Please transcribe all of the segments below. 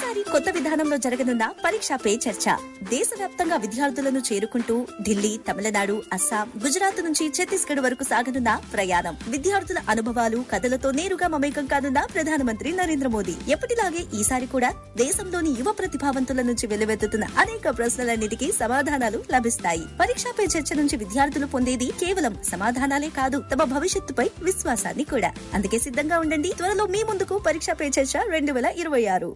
ఈసారి కొత్త విధానంలో జరగనున్న పరీక్ష పే చర్చ దేశవ్యాప్తంగా విద్యార్థులను చేరుకుంటూ ఢిల్లీ తమిళనాడు అస్సాం గుజరాత్ నుంచి ఛత్తీస్గఢ్ వరకు సాగనున్న ప్రయాణం విద్యార్థుల అనుభవాలు కథలతో నేరుగా మమేకం కానున్న ప్రధానమంత్రి నరేంద్ర మోదీ ఎప్పటిలాగే ఈసారి కూడా దేశంలోని యువ ప్రతిభావంతుల నుంచి వెల్లువెత్తుతున్న అనేక ప్రశ్నలన్నిటికీ సమాధానాలు లభిస్తాయి పరీక్ష పే చర్చ నుంచి విద్యార్థులు పొందేది కేవలం సమాధానాలే కాదు తమ భవిష్యత్తుపై విశ్వాసాన్ని కూడా అందుకే సిద్ధంగా ఉండండి త్వరలో మీ ముందుకు పరీక్ష పే చర్చ రెండు వేల ఇరవై ఆరు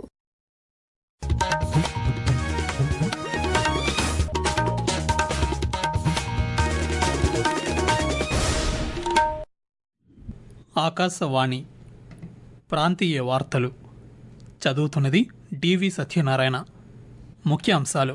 ఆకాశవాణి ప్రాంతీయ వార్తలు చదువుతున్నది డివి సత్యనారాయణ ముఖ్య అంశాలు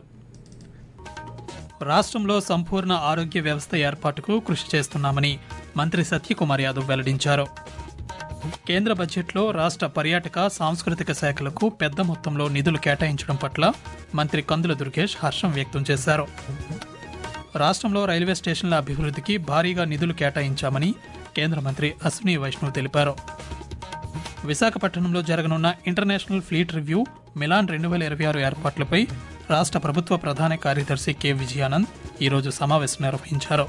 రాష్ట్రంలో సంపూర్ణ ఆరోగ్య వ్యవస్థ ఏర్పాటుకు కృషి చేస్తున్నామని మంత్రి సత్యకుమార్ యాదవ్ వెల్లడించారు కేంద్ర బడ్జెట్లో రాష్ట్ర పర్యాటక సాంస్కృతిక శాఖలకు పెద్ద మొత్తంలో నిధులు కేటాయించడం పట్ల మంత్రి కందుల దుర్గేష్ హర్షం వ్యక్తం చేశారు రాష్ట్రంలో రైల్వే స్టేషన్ల అభివృద్ధికి భారీగా నిధులు కేటాయించామని కేంద్ర మంత్రి అశ్విని వైష్ణవ్ తెలిపారు విశాఖపట్నంలో జరగనున్న ఇంటర్నేషనల్ ఫ్లీట్ రివ్యూ మిలాన్ రెండు వేల ఇరవై ఆరు ఏర్పాట్లపై రాష్ట్ర ప్రభుత్వ ప్రధాన కార్యదర్శి కె విజయానంద్ ఈరోజు సమావేశం నిర్వహించారు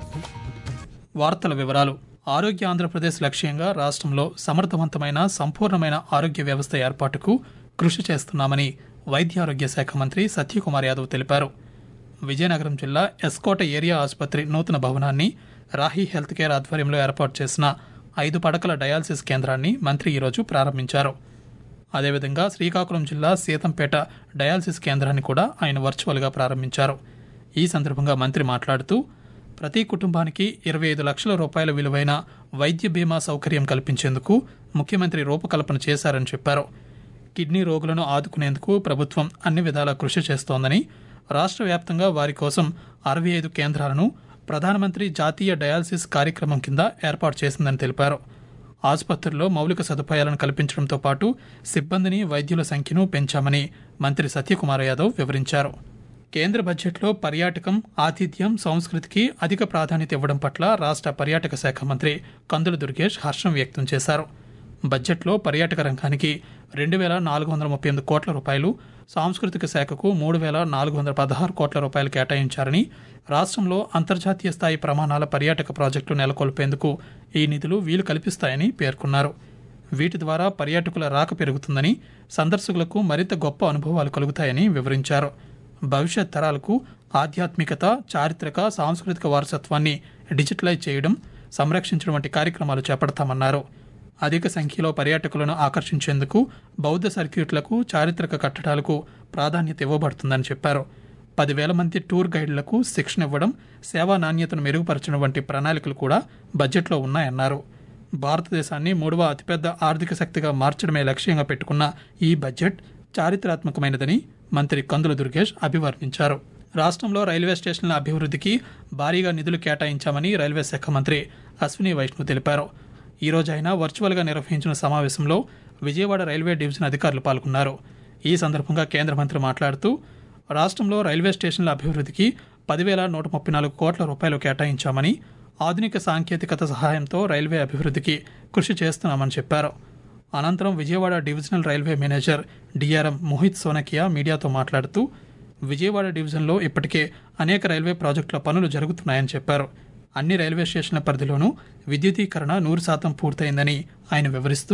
వార్తల వివరాలు ఆరోగ్య ఆంధ్రప్రదేశ్ లక్ష్యంగా రాష్ట్రంలో సమర్థవంతమైన సంపూర్ణమైన ఆరోగ్య వ్యవస్థ ఏర్పాటుకు కృషి చేస్తున్నామని వైద్య ఆరోగ్య శాఖ మంత్రి సత్యకుమార్ యాదవ్ తెలిపారు విజయనగరం జిల్లా ఎస్కోట ఏరియా ఆసుపత్రి నూతన భవనాన్ని రాహి హెల్త్ కేర్ ఆధ్వర్యంలో ఏర్పాటు చేసిన ఐదు పడకల డయాలసిస్ కేంద్రాన్ని మంత్రి ఈరోజు ప్రారంభించారు అదేవిధంగా శ్రీకాకుళం జిల్లా సీతంపేట డయాలసిస్ కేంద్రాన్ని కూడా ఆయన వర్చువల్గా ప్రారంభించారు ఈ సందర్భంగా మంత్రి మాట్లాడుతూ ప్రతి కుటుంబానికి ఇరవై ఐదు లక్షల రూపాయల విలువైన వైద్య బీమా సౌకర్యం కల్పించేందుకు ముఖ్యమంత్రి రూపకల్పన చేశారని చెప్పారు కిడ్నీ రోగులను ఆదుకునేందుకు ప్రభుత్వం అన్ని విధాలా కృషి చేస్తోందని రాష్ట్ర వ్యాప్తంగా వారి కోసం అరవై ఐదు కేంద్రాలను ప్రధానమంత్రి జాతీయ డయాలసిస్ కార్యక్రమం కింద ఏర్పాటు చేసిందని తెలిపారు ఆసుపత్రుల్లో మౌలిక సదుపాయాలను కల్పించడంతో పాటు సిబ్బందిని వైద్యుల సంఖ్యను పెంచామని మంత్రి సత్యకుమార్ యాదవ్ వివరించారు కేంద్ర బడ్జెట్లో పర్యాటకం ఆతిథ్యం సంస్కృతికి అధిక ప్రాధాన్యత ఇవ్వడం పట్ల రాష్ట్ర పర్యాటక శాఖ మంత్రి కందుల దుర్గేష్ హర్షం వ్యక్తం చేశారు బడ్జెట్లో పర్యాటక రంగానికి రెండు వేల నాలుగు వందల ముప్పై ఎనిమిది కోట్ల రూపాయలు సాంస్కృతిక శాఖకు మూడు వేల నాలుగు వందల పదహారు కోట్ల రూపాయలు కేటాయించారని రాష్ట్రంలో అంతర్జాతీయ స్థాయి ప్రమాణాల పర్యాటక ప్రాజెక్టులు నెలకొల్పేందుకు ఈ నిధులు వీలు కల్పిస్తాయని పేర్కొన్నారు వీటి ద్వారా పర్యాటకుల రాక పెరుగుతుందని సందర్శకులకు మరింత గొప్ప అనుభవాలు కలుగుతాయని వివరించారు భవిష్యత్ తరాలకు ఆధ్యాత్మికత చారిత్రక సాంస్కృతిక వారసత్వాన్ని డిజిటలైజ్ చేయడం సంరక్షించడం వంటి కార్యక్రమాలు చేపడతామన్నారు అధిక సంఖ్యలో పర్యాటకులను ఆకర్షించేందుకు బౌద్ధ సర్క్యూట్లకు చారిత్రక కట్టడాలకు ప్రాధాన్యత ఇవ్వబడుతుందని చెప్పారు పదివేల మంది టూర్ గైడ్లకు శిక్షణ ఇవ్వడం సేవా నాణ్యతను మెరుగుపరచడం వంటి ప్రణాళికలు కూడా బడ్జెట్లో ఉన్నాయన్నారు భారతదేశాన్ని మూడవ అతిపెద్ద ఆర్థిక శక్తిగా మార్చడమే లక్ష్యంగా పెట్టుకున్న ఈ బడ్జెట్ చారిత్రాత్మకమైనదని మంత్రి కందుల దుర్గేష్ అభివర్ణించారు రాష్ట్రంలో రైల్వే స్టేషన్ల అభివృద్ధికి భారీగా నిధులు కేటాయించామని రైల్వే శాఖ మంత్రి అశ్విని వైష్ణవ్ తెలిపారు ఈ రోజు ఆయన వర్చువల్గా నిర్వహించిన సమావేశంలో విజయవాడ రైల్వే డివిజన్ అధికారులు పాల్గొన్నారు ఈ సందర్భంగా కేంద్ర మంత్రి మాట్లాడుతూ రాష్ట్రంలో రైల్వే స్టేషన్ల అభివృద్ధికి పదివేల నూట ముప్పై నాలుగు కోట్ల రూపాయలు కేటాయించామని ఆధునిక సాంకేతికత సహాయంతో రైల్వే అభివృద్ధికి కృషి చేస్తున్నామని చెప్పారు అనంతరం Vijayawada divisional railway manager DRM Mohit Sonakia మీడియాతో మాట్లాడుతూ విజయవాడ డివిజన్లో ఇప్పటికే అనేక రైల్వే ప్రాజెక్టుల పనులు జరుగుతున్నాయని చెప్పారు అన్ని రైల్వే స్టేషన్ల పరిధిలోనూ విద్యుదీకరణ నూరు శాతం పూర్తయిందని ఆయన వివరిస్తూ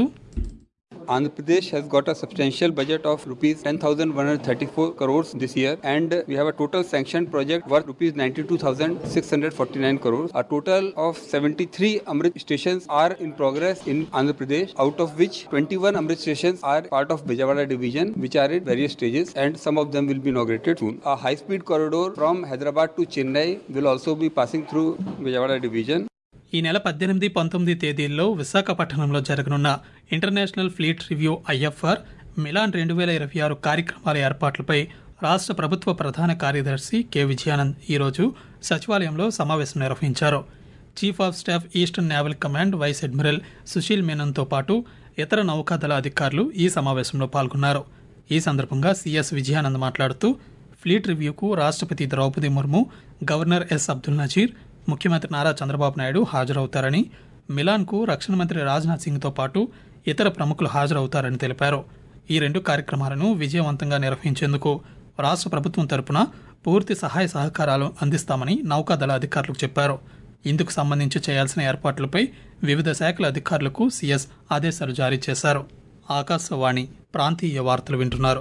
Andhra Pradesh has got a substantial budget of rupees 10,134 crores this year and we have a total sanctioned project worth rupees 92,649 crores. A total of 73 Amrit stations are in progress in Andhra Pradesh out of which 21 Amrit stations are part of Vijayawada division which are at various stages and some of them will be inaugurated soon. A high speed corridor from Hyderabad to Chennai will also be passing through Vijayawada division. ఈ నెల పద్దెనిమిది పంతొమ్మిది తేదీల్లో విశాఖపట్నంలో జరగనున్న international fleet review IFR Milan రెండు వేల ఇరవై ఆరు కార్యక్రమాల ఏర్పాట్లపై రాష్ట్ర ప్రభుత్వ ప్రధాన కార్యదర్శి కె విజయానంద్ ఈరోజు సచివాలయంలో సమావేశం నిర్వహించారు chief of staff eastern naval command vice admiral Sushil మేనన్తో పాటు ఇతర నౌకాదళ అధికారులు ఈ సమావేశంలో పాల్గొన్నారు ఈ సందర్భంగా సిఎస్ విజయానంద్ మాట్లాడుతూ ఫ్లీట్ రివ్యూకు రాష్ట్రపతి ద్రౌపది ముర్ము గవర్నర్ ఎస్ అబ్దుల్ నజీర్ ముఖ్యమంత్రి నారా చంద్రబాబు నాయుడు హాజరవుతారని మిలాన్కు రక్షణ మంత్రి రాజ్నాథ్ సింగ్తో పాటు ఇతర ప్రముఖులు హాజరవుతారని తెలిపారు ఈ రెండు కార్యక్రమాలను విజయవంతంగా నిర్వహించేందుకు రాష్ట్ర ప్రభుత్వం తరపున పూర్తి సహాయ సహకారాలు అందిస్తామని నౌకాదళ అధికారులకు చెప్పారు ఇందుకు సంబంధించి చేయాల్సిన ఏర్పాట్లపై వివిధ శాఖల అధికారులకు సీఎస్ ఆదేశాలు జారీ చేశారు ఆకాశవాణి ప్రాంతీయ వార్తలు వింటున్నారు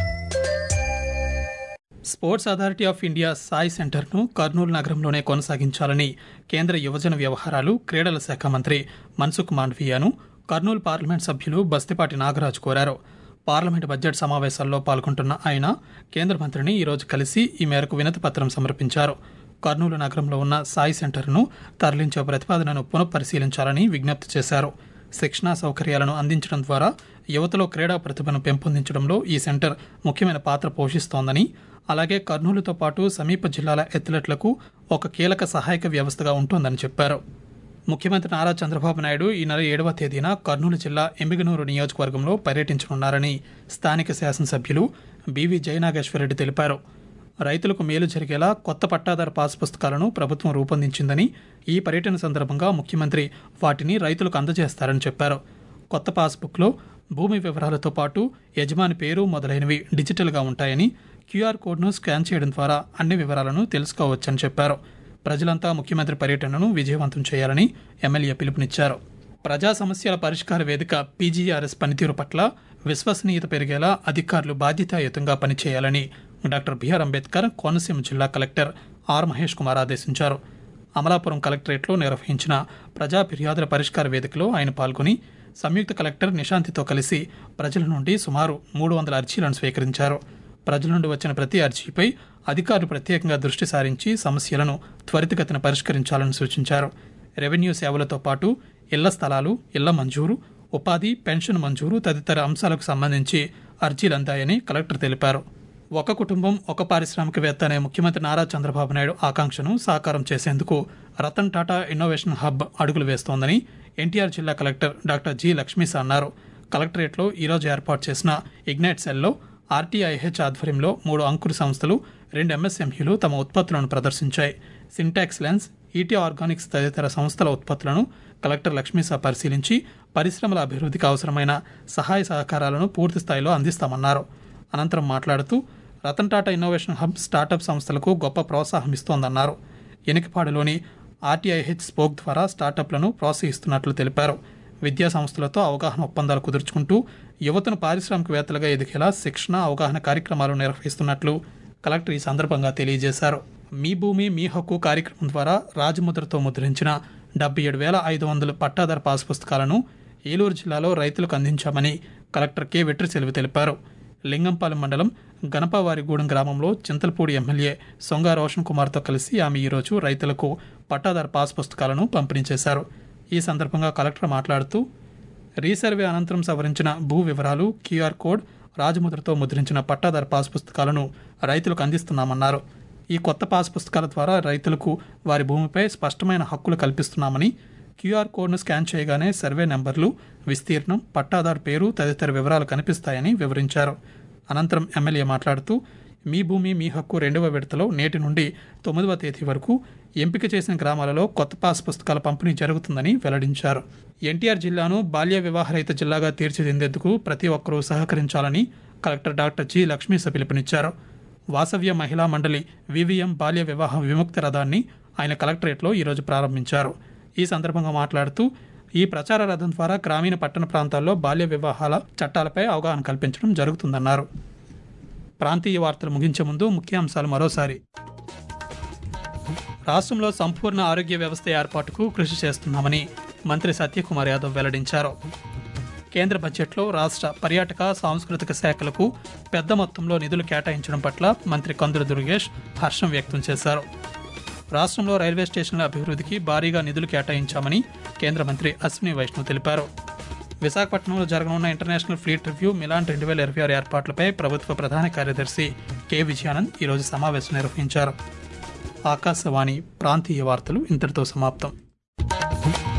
sports authority of India SAI సెంటర్ను కర్నూలు నగరంలోనే కొనసాగించాలని కేంద్ర యువజన వ్యవహారాలు క్రీడల శాఖ మంత్రి మన్సుఖ్ మాండవీయను కర్నూలు పార్లమెంట్ సభ్యులు బస్తిపాటి నాగరాజు కోరారు పార్లమెంట్ బడ్జెట్ సమావేశాల్లో పాల్గొంటున్న ఆయన కేంద్ర మంత్రిని ఈరోజు కలిసి ఈ మేరకు వినతి పత్రం సమర్పించారు కర్నూలు నగరంలో ఉన్న సాయి సెంటర్ను తరలించే ప్రతిపాదనను పునఃపరిశీలించాలని విజ్ఞప్తి చేశారు శిక్షణా సౌకర్యాలను అందించడం ద్వారా యువతలో క్రీడా ప్రతిభను పెంపొందించడంలో ఈ సెంటర్ ముఖ్యమైన పాత్ర పోషిస్తోందని అలాగే కర్నూలుతో పాటు సమీప జిల్లాల అథ్లెట్లకు ఒక కీలక సహాయక వ్యవస్థగా ఉంటోందని చెప్పారు ముఖ్యమంత్రి నారా చంద్రబాబు నాయుడు ఈ నెల ఏడవ తేదీన కర్నూలు జిల్లా ఎమ్మిగనూరు నియోజకవర్గంలో పర్యటించనున్నారని స్థానిక శాసనసభ్యులు బివి జయనాగేశ్వరరెడ్డి తెలిపారు రైతులకు మేలు జరిగేలా కొత్త పట్టాదారు పాస్ పుస్తకాలను ప్రభుత్వం రూపొందించిందని ఈ పర్యటన సందర్భంగా ముఖ్యమంత్రి వాటిని రైతులకు అందజేస్తారని చెప్పారు కొత్త పాస్బుక్లో భూమి వివరాలతో పాటు యజమాని పేరు మొదలైనవి డిజిటల్గా ఉంటాయని క్యూఆర్ కోడ్ను స్కాన్ చేయడం ద్వారా అన్ని వివరాలను తెలుసుకోవచ్చని చెప్పారు ప్రజలంతా ముఖ్యమంత్రి పర్యటనను విజయవంతం చేయాలని ఎమ్మెల్యే పిలుపునిచ్చారు ప్రజా సమస్యల పరిష్కార వేదిక పీజీఆర్ఎస్ పనితీరు పట్ల విశ్వసనీయత పెరిగేలా అధికారులు బాధ్యతాయుతంగా పనిచేయాలని డాక్టర్ బిఆర్ అంబేద్కర్ కోనసీమ జిల్లా కలెక్టర్ ఆర్ మహేష్ కుమార్ ఆదేశించారు అమలాపురం కలెక్టరేట్లో నిర్వహించిన ప్రజా ఫిర్యాదుల పరిష్కార వేదికలో ఆయన పాల్గొని సంయుక్త కలెక్టర్ నిశాంతితో కలిసి ప్రజల నుండి సుమారు మూడు వందల అర్జీలను స్వీకరించారు ప్రజల నుండి వచ్చిన ప్రతి అర్జీపై అధికారులు ప్రత్యేకంగా దృష్టి సారించి సమస్యలను త్వరితగతిన పరిష్కరించాలని సూచించారు రెవెన్యూ సేవలతో పాటు ఇళ్ల స్థలాలు ఇళ్ల మంజూరు ఉపాధి పెన్షన్ మంజూరు తదితర అంశాలకు సంబంధించి అర్జీలు అందాయని కలెక్టర్ తెలిపారు ఒక కుటుంబం ఒక పారిశ్రామికవేత్త అనే ముఖ్యమంత్రి నారా చంద్రబాబు నాయుడు ఆకాంక్షను సాకారం చేసేందుకు రతన్ టాటా ఇన్నోవేషన్ హబ్ అడుగులు వేస్తోందని ఎన్టీఆర్ జిల్లా కలెక్టర్ డాక్టర్ జి లక్ష్మీస అన్నారు కలెక్టరేట్లో ఈరోజు ఏర్పాటు చేసిన ఇగ్నైట్ సెల్లో ఆర్టీఐహెచ్ ఆధ్వర్యంలో మూడు అంకుర సంస్థలు రెండు ఎంఎస్ఎంఈలు తమ ఉత్పత్తులను ప్రదర్శించాయి సింటాక్స్ లెన్స్ ఈటీ ఆర్గానిక్స్ తదితర సంస్థల ఉత్పత్తులను కలెక్టర్ లక్ష్మీసా పరిశీలించి పరిశ్రమల అభివృద్ధికి అవసరమైన సహాయ సహకారాలను పూర్తి స్థాయిలో అందిస్తామన్నారు అనంతరం మాట్లాడుతూ Ratan Tata innovation hub startup సంస్థలకు గొప్ప ప్రోత్సాహం ఇస్తోందన్నారు ఎనికపాడులోని ఆర్టీఐహెచ్ స్పోక్ ద్వారా స్టార్టప్లను ప్రోత్సహిస్తున్నట్లు తెలిపారు విద్యా సంస్థలతో అవగాహన ఒప్పందాలు కుదుర్చుకుంటూ యువతను పారిశ్రామికవేత్తలుగా ఎదిగేలా శిక్షణ అవగాహన కార్యక్రమాలు నిర్వహిస్తున్నట్లు కలెక్టర్ ఈ సందర్భంగా తెలియజేశారు మీ భూమి మీ హక్కు కార్యక్రమం ద్వారా రాజముద్రతో ముద్రించిన డెబ్బై ఏడు వేల ఐదు వందల పట్టాదారు పాస్ పుస్తకాలను ఏలూరు జిల్లాలో రైతులకు అందించామని కలెక్టర్ కె వెట్రిసెల్వి తెలిపారు లింగంపాలెం మండలం గణపవారిగూడెం గ్రామంలో చింతలపూడి ఎమ్మెల్యే సొంగ రోషన్ కుమార్తో కలిసి ఆమె ఈరోజు రైతులకు పట్టాదారు పాస్ పుస్తకాలను పంపిణీ చేశారు ఈ సందర్భంగా కలెక్టర్ మాట్లాడుతూ రీసర్వే అనంతరం సవరించిన భూ వివరాలు క్యూఆర్ కోడ్ రాజముద్రతో ముద్రించిన పట్టాదారు పాస్ పుస్తకాలను రైతులకు అందిస్తున్నామన్నారు ఈ కొత్త పాస్ పుస్తకాల ద్వారా రైతులకు వారి భూమిపై స్పష్టమైన హక్కులు కల్పిస్తున్నామని క్యూఆర్ కోడ్ను స్కాన్ చేయగానే సర్వే నెంబర్లు విస్తీర్ణం పట్టాదారు పేరు తదితర వివరాలు కనిపిస్తాయని వివరించారు అనంతరం ఎమ్మెల్యే మాట్లాడుతూ మీ భూమి మీ హక్కు రెండవ విడతలో నేటి నుండి తొమ్మిదవ తేదీ వరకు ఎంపిక చేసిన గ్రామాలలో కొత్త పాస్ పుస్తకాల పంపిణీ జరుగుతుందని వెల్లడించారు ఎన్టీఆర్ జిల్లాను బాల్య వివాహరహిత జిల్లాగా తీర్చిదిద్దేందుకు ప్రతి ఒక్కరూ సహకరించాలని కలెక్టర్ డాక్టర్ జి లక్ష్మీస పిలుపునిచ్చారు వాసవ్య మహిళా మండలి వివిఎం బాల్య వివాహ విముక్తి రథాన్ని ఆయన కలెక్టరేట్లో ఈరోజు ప్రారంభించారు ఈ సందర్భంగా మాట్లాడుతూ ఈ ప్రచార రథం ద్వారా గ్రామీణ పట్టణ ప్రాంతాల్లో బాల్య వివాహాల చట్టాలపై అవగాహన కల్పించడం జరుగుతుందన్నారు ప్రాంతీయ వార్తలు ముగించే ముందు ముఖ్యాంశాలు మరోసారి రాష్ట్రంలో సంపూర్ణ ఆరోగ్య వ్యవస్థ ఏర్పాటుకు కృషి చేస్తున్నామని మంత్రి సత్యకుమార్ యాదవ్ వెల్లడించారు కేంద్ర బడ్జెట్లో రాష్ట్ర పర్యాటక సాంస్కృతిక శాఖలకు పెద్ద మొత్తంలో నిధులు కేటాయించడం పట్ల మంత్రి కందుల దుర్గేష్ హర్షం వ్యక్తం చేశారు రాష్ట్రంలో రైల్వే స్టేషన్ల అభివృద్ధికి భారీగా నిధులు కేటాయించామని కేంద్ర మంత్రి అశ్విని వైష్ణవ్ తెలిపారు విశాఖపట్నంలో జరగనున్న ఇంటర్నేషనల్ ఫ్లీట్ రివ్యూ మిలాన్ రెండు వేల ఇరవై ఆరు ఏర్పాట్లపై ప్రభుత్వ ప్రధాన కార్యదర్శి కె విజయానంద్ ఈరోజు సమావేశం నిర్వహించారు ఆకాశవాణి ప్రాంతీయ వార్తలు ఇంతటితో సమాప్తం